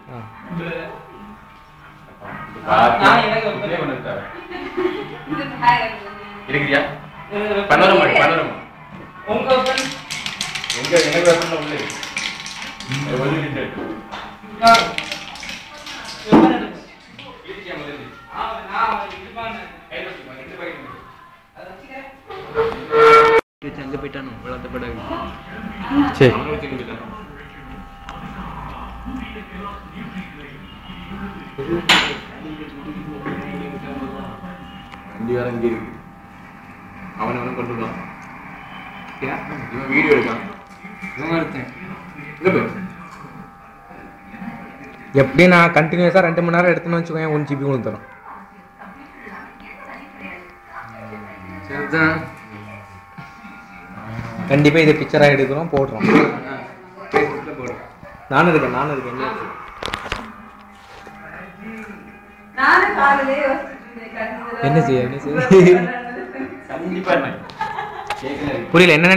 ஆ நான் எனக்கு ஒரு play பண்ணது தர. இது ஹாய் இருக்கிறியா பனோரமா பனோரமா உங்க friend எங்க எனக்கு வரணும் உள்ள இருக்கு. அது வந்து கிட்ட இருக்கு. நான் எவ்வளவு எடுத்து? இருக்கியா முதல்ல? ஆ, நான் இது பண்ணேன். கையில வச்சுக்கோ, ரெண்டு packet இருக்கு. அதை வச்சுக்கிறேன். அங்கே போயிட்டானோ விளாட்டு படாது அவனும் திரும்பி தான். வண்டி வேற இங்க இருக்கு அவன் அவனும் கொண்டு வரான் இவன் வீடியோ எடுக்கான் இவன் எடுத்தேன் இங்க பாரு. எப்படி நான் கண்டினியூஸாக ரெண்டு மணி நேரம் எடுத்துன்னு வச்சுக்கோங்க ஒன் ஜிபி கொண்டு தரும் சரிதான் கண்டிப்பாக இதை பிக்சராக எடுக்கிறோம் போடுறோம் ஃபேஸ்புக்ல போடுறேன் நானும் இருக்கேன் நானும் இருக்கேன் என்ன இருக்கு? நானும் காலையிலே யோசிச்சுட்டு இருந்தேன் என்ன செய்ய, என்ன செய்ய? கண்டிப்பா என்ன கேட்கல புரியல என்ன